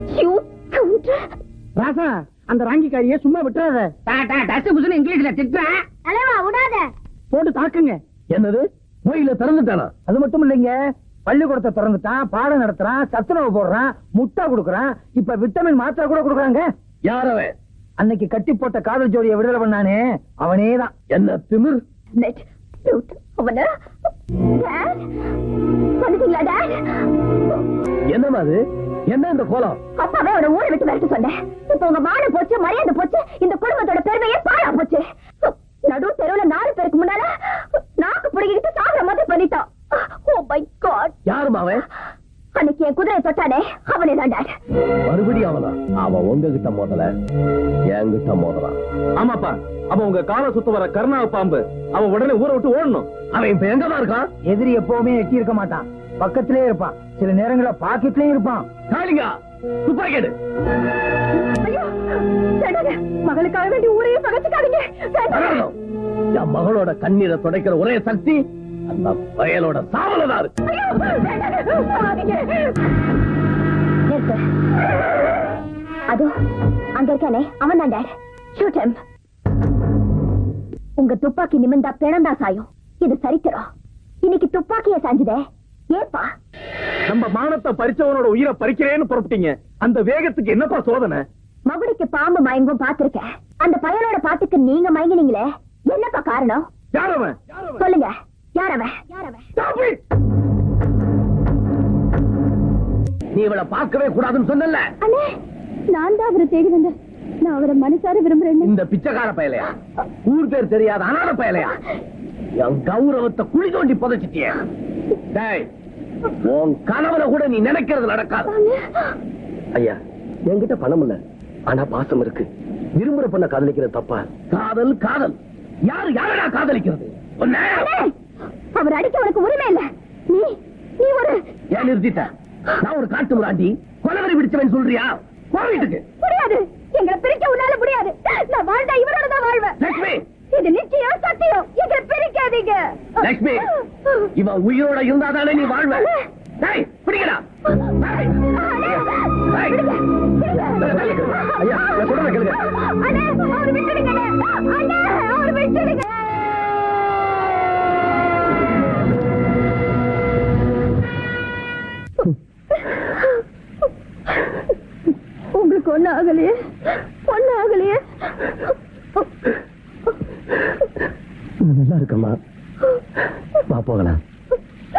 You scoundrel. ராசா அந்த ராங்கிக்காரியை சும்மா விட்டுறாத டாடா டச்சு புசுன்னு இங்கிலீஷ்ல திட்டுறேன் தலைவா விடாத போட்டு தாக்குங்க என்னது கோயில திறந்துட்டானா அது மட்டும் இல்லைங்க பள்ளிக்கூடத்தை திறந்துட்டான் பாடம் நடத்துறான் சத்துணவு போடுறான் முட்டை கொடுக்கறான் இப்ப விட்டமின் மாத்திரை கூட கொடுக்கறாங்க யாரவன் அன்னைக்கு கட்டி போட்ட காதல் ஜோடியை விடுதலை பண்ணானே அவனே தான் என்ன திமிர் Net. Brute. அவன Dad? வந்துட்டீங்களா Dad? என்னமா அது என்ன இந்த கோலம் அப்பாவே அவனை ஊரை விட்டு விரட்ட சொன்னேன் இப்ப உங்க மானம் போச்சு மரியாதை போச்சு இந்த குடும்பத்தோட பெருமையே பாழா போச்சு நடு தெருவுல நாலு பேருக்கு முன்னால நாக்கு பிடிக்கிட்டு சாகுற மாதிரி பண்ணிட்டான் ஓ மை காட் யாருமா அவன் அன்னைக்கு என் குதிரையை தொட்டானே அவனே தான் டாட் மறுபடியும் அவனா அவன் உங்ககிட்ட மோதல என்கிட்ட மோதலாம் ஆமாப்பா அவன் உங்க காலை சுத்த வர கருணாவ பாம்பு அவன் உடனே ஊரை விட்டு ஓடணும் அவன் இப்ப எங்கதான் இருக்கான் எதிரி எப்பவுமே எட்டி இருக்க மாட்டான் பக்கத்திலே இருப்பான் சில நேரங்கள பாக்கெட்லயும் இருப்பான் காளிங்கா துப்பாக்கிடு ஐயோ வேண்டாங்க மகளுக்காக வேண்டி ஊரையே பகச்சுக்காதீங்க வேண்டாம் என் மகளோட கண்ணீரை துடைக்கிற ஒரே சக்தி அந்த பயலோட சாவலதான் இருக்கு ஐயோ வேண்டாங்க போகாதீங்க நிறுத்து அதோ அங்க இருக்கானே அவன் தான் டாட் ஷூட் ஹிம் உங்க துப்பாக்கி நிமிந்தா பிணந்தா சாயும் இது சரித்திரம் இன்னைக்கு துப்பாக்கிய சாஞ்சுதே ஏப்பா நம்ம மானத்தை பறிச்சவனோட உயிரை பறிக்கிறேன்னு புறப்பட்டீங்க அந்த வேகத்துக்கு என்னப்பா சோதனை மகுடிக்கு பாம்பு மயங்கும் பாத்திருக்கேன் அந்த பையனோட பாட்டுக்கு நீங்க மயங்கினீங்களே என்னப்பா காரணம் யார் அவன் சொல்லுங்க யார் அவன் யார் அவன் Stop it! நீ இவளை பார்க்கவே கூடாதுன்னு சொன்னல அண்ணே நான் தான் அவரை தேடி வந்தேன் நான் அவரை மனசார விரும்புறேன் இந்த பிச்சைக்கார பயலையா ஊர் பேர் தெரியாத அனாத பயலையா என் கௌரவத்தை குழி தோண்டி புதைச்சிட்டிய டேய் உன் கனவுல கூட நீ நினைக்கிறது நடக்காது ஐயா என்கிட்ட பணம் இல்ல ஆனா பாசம் இருக்கு விரும்புற பொண்ண காதலிக்கிறது தப்பா காதல் காதல் யாரு யாரடா காதலிக்கிறது உன்னை அவர் அடிக்க உனக்கு உரிமை இல்ல நீ நீ ஒரு ஏன் நிறுத்திட்ட நான் ஒரு காட்டு முராண்டி கொலவரி பிடிச்சவன் சொல்றியா போ வீட்டுக்கு முடியாது எங்களை பிரிக்க உன்னால முடியாது நான் வாழ்ந்தா இவரோட தான் வாழ்வேன் லட்சுமி இது நிச்சயம் சத்தியம் எங்களை பிரிக்காதீங்க லட்சுமி இவன் உயிரோட இருந்தாதானே நீ வாழ்வ டேய் பிடிக்கடா டேய். டேய். ஐயா நான் சொல்றத கேளுங்க அண்ணே அவர் விட்டுடுங்க அண்ணே அவர் விட்டுடுங்க உங்களுக்கு ஒண்ணு ஆகலையே